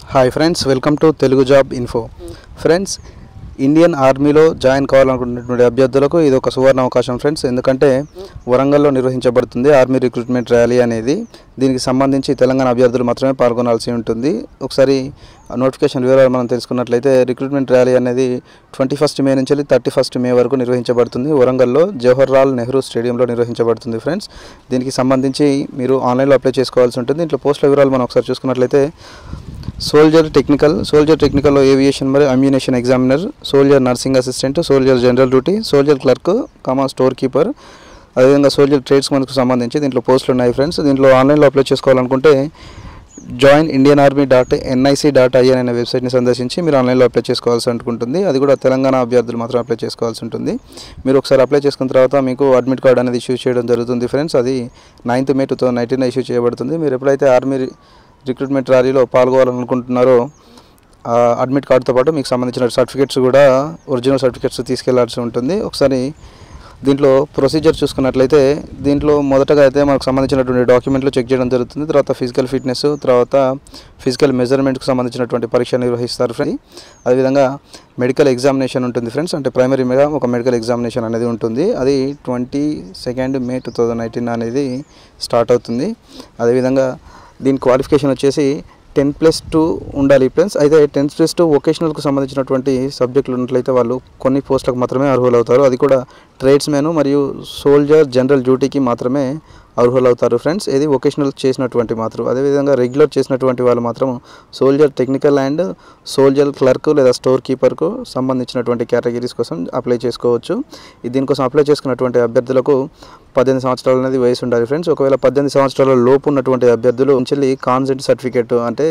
hi friends welcome to Telugu job info friends Indian ఆర్మీలో join కావాలనుకున్నటువంటి అభ్యర్థులకు ఇది ఒక సువర్ణ అవకాశం ఫ్రెండ్స్ ఎందుకంటే వరంగల్లో నిర్వహించబడుతుంది ఆర్మీ రిక్రూట్మెంట్ ర్యాలీ అనేది దీనికి సంబంధించి తెలంగాణ అభ్యర్థులు మాత్రమే పాల్గొనాల్సి ఉంటుంది ఒకసారి నోటిఫికేషన్ వివరాలు మనం తెలుసుకున్నట్లయితే రిక్రూట్మెంట్ ర్యాలీ అనేది ట్వంటీ ఫస్ట్ మే నుంచి థర్టీ ఫస్ట్ మే వరకు నిర్వహించబడుతుంది వరంగల్లో జవహర్లాల్ నెహ్రూ స్టేడియంలో నిర్వహించబడుతుంది ఫ్రెండ్స్ దీనికి సంబంధించి మీరు ఆన్లైన్లో అప్లై చేసుకోవాల్సి ఉంటుంది దీంట్లో పోస్టుల వివరాలు మనం ఒకసారి చూసుకున్నట్లయితే సోల్జర్ టెక్నికల్ సోల్జర్ టెక్నికల్లో ఏవియేషన్ మరియు ammunition examiner soldier nursing assistant soldier general duty soldier clerk comma store keeper అదేవిధంగా సోల్జర్ ట్రేడ్స్ మనకు సంబంధించి దీంట్లో పోస్టులు ఉన్నాయి ఫ్రెండ్స్ దీంట్లో ఆన్లైన్లో అప్లై చేసుకోవాలనుకుంటే join Indian army dot NIC dot IN అనే వెబ్సైట్ని సందర్శించి మీరు ఆన్లైన్లో అప్లై చేసుకోవాల్సి ఉంటుంది అది కూడా తెలంగాణ అభ్యర్థులు మాత్రం అప్లై చేసుకోవాల్సి ఉంటుంది మీరు ఒకసారి అప్లై చేసుకున్న తర్వాత మీకు అడ్మిట్ కార్డ్ అనేది ఇష్యూ చేయడం జరుగుతుంది ఫ్రెండ్స్ అది ninth May two thousand nineteen issue చేయబడుతుంది మీరు ఎప్పుడైతే ఆర్మీ రిక్రూట్మెంట్ ర్యాలీలో పాల్గొనాలనుకుంటున్నారో ఆ అడ్మిట్ కార్డుతో పాటు మీకు సంబంధించిన సర్టిఫికేట్స్ కూడా ఒరిజినల్ సర్టిఫికేట్స్ తీసుకెళ్లాల్సి ఉంటుంది ఒకసారి దీంట్లో ప్రొసీజర్ చూసుకున్నట్లయితే దీంట్లో మొదటగా అయితే మనకు సంబంధించినటువంటి డాక్యుమెంట్లు చెక్ చేయడం జరుగుతుంది తర్వాత ఫిజికల్ ఫిట్నెస్ తర్వాత ఫిజికల్ మెజర్మెంట్కి సంబంధించినటువంటి పరీక్ష నిర్వహిస్తారు ఫ్రెండ్ అదేవిధంగా మెడికల్ ఎగ్జామినేషన్ ఉంటుంది ఫ్రెండ్స్ అంటే ప్రైమరీ మీద ఒక మెడికల్ ఎగ్జామినేషన్ అనేది ఉంటుంది అది twenty second May two thousand nineteen అనేది స్టార్ట్ అవుతుంది అదేవిధంగా దీని క్వాలిఫికేషన్ వచ్చేసి టెన్ ప్లస్ టూ ఉండాలి ఫ్రెండ్స్ అయితే టెన్ ప్లస్ టూ వొకేషనల్కు సంబంధించినటువంటి సబ్జెక్టులు ఉన్నట్లయితే వాళ్ళు కొన్ని పోస్టులకు మాత్రమే అర్హులవుతారు అది కూడా ట్రేడ్స్మెన్ మరియు సోల్జర్ జనరల్ డ్యూటీకి మాత్రమే అర్హులవుతారు ఫ్రెండ్స్ ఇది వొకేషనల్ చేసినటువంటి మాత్రం అదేవిధంగా రెగ్యులర్ చేసినటువంటి వాళ్ళు మాత్రం soldier technical and soldier clerk లేదా స్టోర్ కీపర్కు సంబంధించినటువంటి కేటగిరీస్ కోసం అప్లై చేసుకోవచ్చు ఈ దీనికోసం అప్లై చేసుకున్నటువంటి అభ్యర్థులకు పద్దెనిమిది సంవత్సరాలు అనేది వయసు ఉండాలి ఫ్రెండ్స్ ఒకవేళ పద్దెనిమిది సంవత్సరాల లోపు ఉన్నటువంటి అభ్యర్థులు నుంచి కాన్సెంట్ సర్టిఫికేట్ అంటే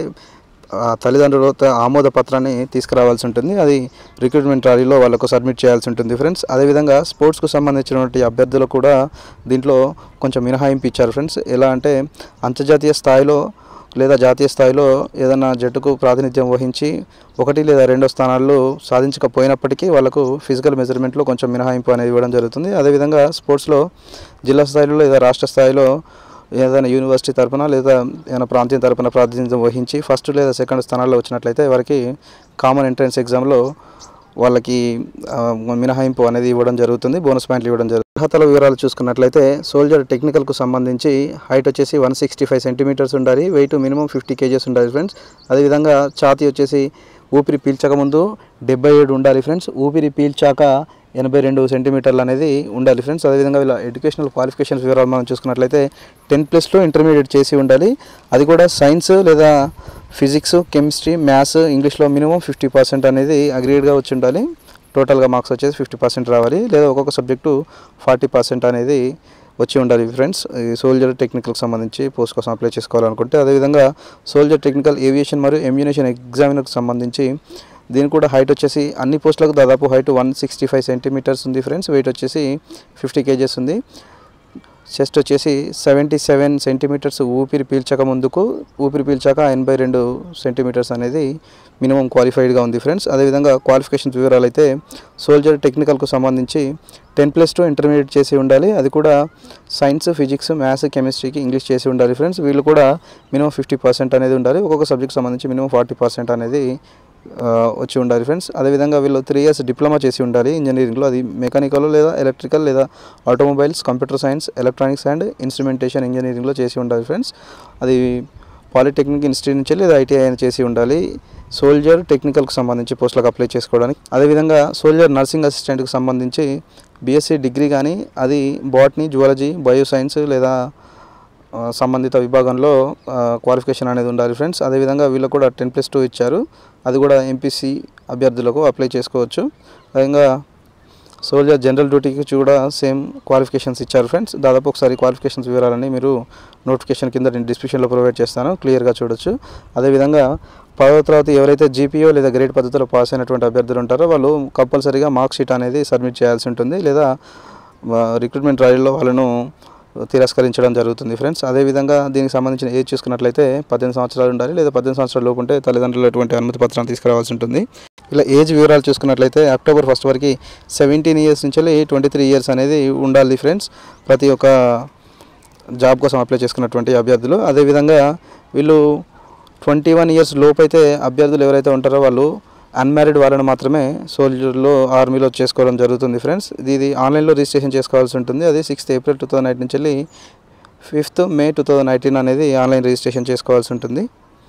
ఆ తల్లిదండ్రుల త- ఆమోద పత్రాన్ని తీసుకురావాల్సి ఉంటుంది అది రిక్రూట్మెంట్ ర్యాలీలో వాళ్ళకు సబ్మిట్ చేయాల్సి ఉంటుంది ఫ్రెండ్స్ అదేవిధంగా స్పోర్ట్స్కు సంబంధించినటువంటి అభ్యర్థులకు కూడా దీంట్లో కొంచెం మినహాయింపు ఇచ్చారు ఫ్రెండ్స్ ఎలా అంటే అంతర్జాతీయ స్థాయిలో లేదా జాతీయ స్థాయిలో ఏదైనా జట్టుకు ప్రాతినిధ్యం వహించి ఒకటి లేదా రెండో స్థానాల్లో సాధించకపోయినప్పటికీ వాళ్ళకు ఫిజికల్ మెజర్మెంట్లో కొంచెం మినహాయింపు అనేది ఇవ్వడం జరుగుతుంది అదేవిధంగా స్పోర్ట్స్లో జిల్లా స్థాయిలో లేదా రాష్ట్ర స్థాయిలో ఏదైనా యూనివర్సిటీ తరపున లేదా ఏదైనా ప్రాంతీయ తరపున ప్రాతినిధ్యం వహించి ఫస్ట్ లేదా సెకండ్ స్థానాల్లో వచ్చినట్లయితే వారికి కామన్ ఎంట్రన్స్ ఎగ్జామ్లో వాళ్ళకి ఆ, మినహాయింపు అనేది ఇవ్వడం జరుగుతుంది బోనస్ పాయింట్లు ఇవ్వడం జరుగుతుంది అర్హతల వివరాలు చూసుకున్నట్లయితే సోల్జర్ టెక్నికల్కు సంబంధించి హైట్ వచ్చేసి వన్ సిక్స్టీ ఫైవ్ సెంటీమీటర్స్ ఉండాలి వెయిట్ మినిమం ఫిఫ్టీ కేజెస్ ఉండాలి ఫ్రెండ్స్ అదేవిధంగా ఛాతీ వచ్చేసి ఊపిరి పీల్చక ముందు డెబ్బై ఏడు ఉండాలి ఫ్రెండ్స్ ఊపిరి పీల్చాక ఎనభై రెండు సెంటీమీటర్లు అనేది ఉండాలి ఫ్రెండ్స్ అదేవిధంగా వీళ్ళ ఎడ్యుకేషనల్ క్వాలిఫికేషన్స్ వివరాలు మనం చూసుకున్నట్లయితే టెన్ ప్లస్లో ఇంటర్మీడియట్ చేసి ఉండాలి అది కూడా సైన్స్ లేదా ఫిజిక్స్ కెమిస్ట్రీ మ్యాథ్స్ ఇంగ్లీష్లో మినిమం ఫిఫ్టీ పర్సెంట్ అనేది అగ్రిగేట్గా వచ్చి ఉండాలి టోటల్గా మార్క్స్ వచ్చేసి ఫిఫ్టీ పర్సెంట్ రావాలి లేదా ఒక్కొక్క సబ్జెక్టు ఫార్టీ పర్సెంట్ అనేది వచ్చి ఉండాలి ఫ్రెండ్స్ ఈ సోల్జర్ టెక్నికల్కి సంబంధించి పోస్ట్ కోసం అప్లై చేసుకోవాలనుకుంటే అదేవిధంగా సోల్జర్ టెక్నికల్ ఏవియేషన్ మరియు ఎమ్యునేషన్ ఎగ్జామినర్కి సంబంధించి దీని కూడా హైట్ వచ్చేసి అన్ని పోస్టులకు దాదాపు height one sixty five centimetres ఉంది ఫ్రెండ్స్ వెయిట్ వచ్చేసి ఫిఫ్టీ కేజెస్ ఉంది చెస్ట్ వచ్చేసి సెవెంటీ సెవెన్ సెంటీమీటర్స్ ఊపిరి పీల్చక ముందుకు ఊపిరి పీల్చాక ఎనభై రెండు సెంటీమీటర్స్ అనేది మినిమం క్వాలిఫైడ్గా ఉంది ఫ్రెండ్స్ అదేవిధంగా క్వాలిఫికేషన్ వివరాలు అయితే సోల్జర్ టెక్నికల్కు సంబంధించి టెన్ ప్లస్ టూ ఇంటర్మీడియట్ చేసి ఉండాలి అది కూడా సైన్స్ ఫిజిక్స్ మ్యాథ్స్ కెమిస్ట్రీకి ఇంగ్లీష్ చేసి ఉండాలి ఫ్రెండ్స్ వీళ్ళు కూడా మినిమం ఫిఫ్టీ పర్సెంట్ అనేది ఉండాలి ఒక్కొక్క సబ్జెక్ట్ సంబంధించి మినిమం ఫార్టీ పర్సెంట్ అనేది ఆ, వచ్చి ఉండాలి ఫ్రెండ్స్ అదేవిధంగా వీళ్ళు త్రీ ఇయర్స్ డిప్లొమా చేసి ఉండాలి ఇంజనీరింగ్లో అది మెకానికల్ లేదా ఎలక్ట్రికల్ లేదా automobiles computer science electronics and instrumentation ఇంజనీరింగ్లో చేసి ఉండాలి ఫ్రెండ్స్ అది పాలిటెక్నిక్ ఇన్స్టిట్యూట్ నుంచి లేదా ఐటీఐ అని చేసి ఉండాలి సోల్జర్ టెక్నికల్కి సంబంధించి పోస్టులకు అప్లై చేసుకోవడానికి అదేవిధంగా సోల్జర్ నర్సింగ్ అసిస్టెంట్కి సంబంధించి బీఎస్సీ డిగ్రీ కానీ అది బాటనీ జువాలజీ బయో సైన్స్ లేదా ఆ, సంబంధిత విభాగంలో క్వాలిఫికేషన్ అనేది ఉండాలి ఫ్రెండ్స్ అదేవిధంగా వీళ్ళకు కూడా టెన్ ప్లస్ టూ ఇచ్చారు అది కూడా ఎంపీసీ అభ్యర్థులకు అప్లై చేసుకోవచ్చు అదేవిధంగా సోల్జర్ జనరల్ డ్యూటీకి కూడా సేమ్ క్వాలిఫికేషన్స్ ఇచ్చారు ఫ్రెండ్స్ దాదాపు ఒకసారి క్వాలిఫికేషన్స్ వివరాలని మీరు నోటిఫికేషన్ కింద నేను డిస్క్రిప్షన్లో ప్రొవైడ్ చేస్తాను క్లియర్గా చూడొచ్చు అదేవిధంగా పదవ తర్వాత ఎవరైతే జీపీఓ లేదా గ్రేడ్ పద్ధతిలో పాస్ అయినటువంటి అభ్యర్థులు ఉంటారో వాళ్ళు కంపల్సరీగా మార్క్ షీట్ అనేది సబ్మిట్ చేయాల్సి ఉంటుంది లేదా రిక్రూట్మెంట్ ర్యాలీలో వాళ్ళను తిరస్కరించడం జరుగుతుంది ఫ్రెండ్స్ అదేవిధంగా దీనికి సంబంధించిన ఏజ్ చూసుకున్నట్లయితే పద్దెనిమిది సంవత్సరాలు ఉండాలి లేదా పద్దెనిమిది సంవత్సరాల లోపు ఉంటే తల్లిదండ్రులు ఎటువంటి అనుమతి పత్రాన్ని తీసుకురావాల్సి ఉంటుంది ఇలా ఏజ్ వివరాలు చూసుకున్నట్లయితే అక్టోబర్ ఫస్ట్ వరకు సెవెంటీన్ ఇయర్స్ నుంచి ట్వంటీ త్రీ ఇయర్స్ అనేది ఉండాలి ఫ్రెండ్స్ ప్రతి ఒక్క జాబ్ కోసం అప్లై చేసుకున్నటువంటి అభ్యర్థులు అదేవిధంగా వీళ్ళు ట్వంటీ వన్ ఇయర్స్ లోపు అయితే అభ్యర్థులు ఎవరైతే ఉంటారో వాళ్ళు అన్మ్యారీడ్ వాళ్ళని మాత్రమే సోల్జర్లో ఆర్మీలో చేసుకోవడం జరుగుతుంది ఫ్రెండ్స్ ఇది ఇది ఆన్లైన్లో రిజిస్ట్రేషన్ చేసుకోవాల్సి ఉంటుంది అది sixth April two thousand eight నుంచి వెళ్ళి fifth May two thousand nineteen అనేది ఆన్లైన్ రిజిస్ట్రేషన్ చేసుకోవాల్సి ఉంటుంది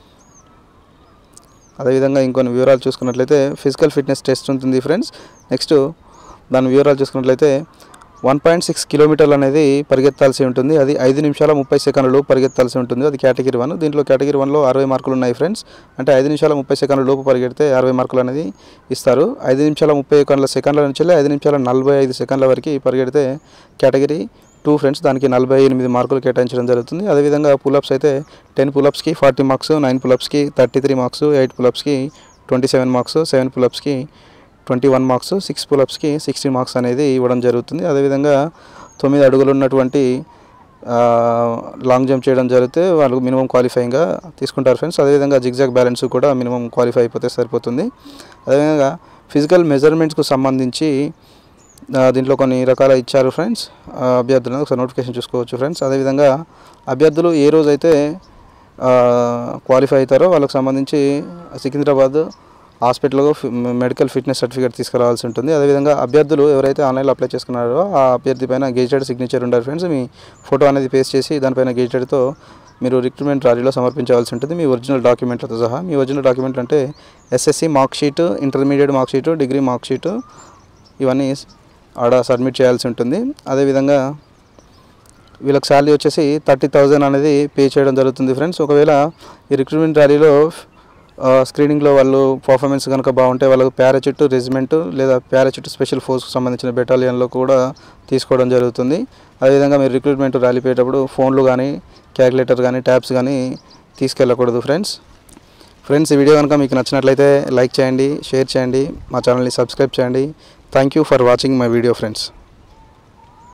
అదేవిధంగా ఇంకొన్ని వివరాలు చూసుకున్నట్లయితే ఫిజికల్ ఫిట్నెస్ టెస్ట్ ఉంటుంది ఫ్రెండ్స్ నెక్స్ట్ దాని వివరాలు చూసుకున్నట్లయితే వన్ పాయింట్ సిక్స్ కిలోమీటర్లు అనేది పరిగెత్తాల్సి ఉంటుంది అది ఐదు నిమిషాల ముప్పై సెకండ్లు పరిగెత్తాల్సి ఉంటుంది అది కేటగిరీ వన్ దీంట్లో కేటగిరీ వన్లో అరవై మార్కులు ఉన్నాయి ఫ్రెండ్స్ అంటే ఐదు నిమిషాల ముప్పై సెకండ్ల లోపు పరిగెడితే అరవై మార్కులు అనేది ఇస్తారు ఐదు నిమిషాల ముప్పై సెకండ్ల సెకండ్ల నుంచి వెళ్ళి ఐదు నిమిషాల నలభై ఐదు సెకండ్ల వరకు పరిగెడితే కేటగిరీ టూ ఫ్రెండ్స్ దానికి నలభై ఎనిమిది మార్కులు కేటాయించడం జరుగుతుంది అదేవిధంగా పులప్స్ అయితే టెన్ పులప్స్కి ఫార్టీ మార్క్స్ నైన్ పులప్స్కి థర్టీ త్రీ మార్క్స్ ఎయిట్ పులప్స్కి ట్వంటీ సెవెన్ మార్క్స్ సెవెన్ పులప్స్కి ట్వంటీ వన్ మార్క్స్ సిక్స్ పులప్స్కి సిక్స్టీ మార్క్స్ అనేది ఇవ్వడం జరుగుతుంది అదేవిధంగా తొమ్మిది అడుగులు ఉన్నటువంటి లాంగ్ జంప్ చేయడం జరిగితే వాళ్ళు మినిమం క్వాలిఫైయింగ్గా తీసుకుంటారు ఫ్రెండ్స్ అదేవిధంగా జిగ్జాగ్ బ్యాలెన్స్ కూడా మినిమం క్వాలిఫై అయిపోతే సరిపోతుంది అదేవిధంగా ఫిజికల్ మెజర్మెంట్స్కు సంబంధించి ఆ, దీంట్లో కొన్ని రకాల ఇచ్చారు ఫ్రెండ్స్ ఆ, అభ్యర్థులను ఒకసారి నోటిఫికేషన్ చూసుకోవచ్చు ఫ్రెండ్స్ అదేవిధంగా అభ్యర్థులు ఏ రోజైతే క్వాలిఫై అవుతారో వాళ్ళకి సంబంధించి సికింద్రాబాద్ హాస్పిటల్లో ఫి- మెడికల్ ఫిట్నెస్ సర్టిఫికేట్ తీసుకురావాల్సి ఉంటుంది అదేవిధంగా అభ్యర్థులు ఎవరైతే ఆన్లైన్లో అప్లై చేసుకున్నారో ఆ అభ్యర్థి పైన గెజిటెడ్ సిగ్నేచర్ ఉండాలి ఫ్రెండ్స్ మీ ఫోటో అనేది పేస్ట్ చేసి దానిపైన గెజిటెడ్తో మీరు రిక్రూట్మెంట్ ర్యాలీలో సమర్పించవలసి ఉంటుంది మీ ఒరిజినల్ డాక్యుమెంట్లతో సహా మీ ఒరిజినల్ డాక్యుమెంట్లు అంటే SSC mark sheet intermediate mark sheet degree mark sheet ఇవన్నీ ఆడ సబ్మిట్ చేయాల్సి ఉంటుంది అదేవిధంగా వీళ్ళకి శాలరీ వచ్చేసి థర్టీ థౌజండ్ అనేది పే చేయడం జరుగుతుంది ఫ్రెండ్స్ ఒకవేళ ఈ రిక్రూట్మెంట్ ర్యాలీలో స్క్రీనింగ్లో వాళ్ళు పర్ఫార్మెన్స్ కనుక బాగుంటే వాళ్ళకు పారాచిట్ రెజిమెంట్ లేదా పారాచిట్ స్పెషల్ ఫోర్స్కి సంబంధించిన బెటాలియన్లో కూడా తీసుకోవడం జరుగుతుంది అదేవిధంగా మీరు రిక్రూట్మెంట్ ర్యాలీ పోయేటప్పుడు ఫోన్లు కానీ క్యాలిక్యులేటర్ కానీ ట్యాబ్స్ కానీ తీసుకెళ్ళకూడదు ఫ్రెండ్స్ ఫ్రెండ్స్ ఈ వీడియో కనుక మీకు నచ్చినట్లయితే లైక్ చేయండి షేర్ చేయండి మా ఛానల్ని సబ్స్క్రైబ్ చేయండి thank you for watching my video friends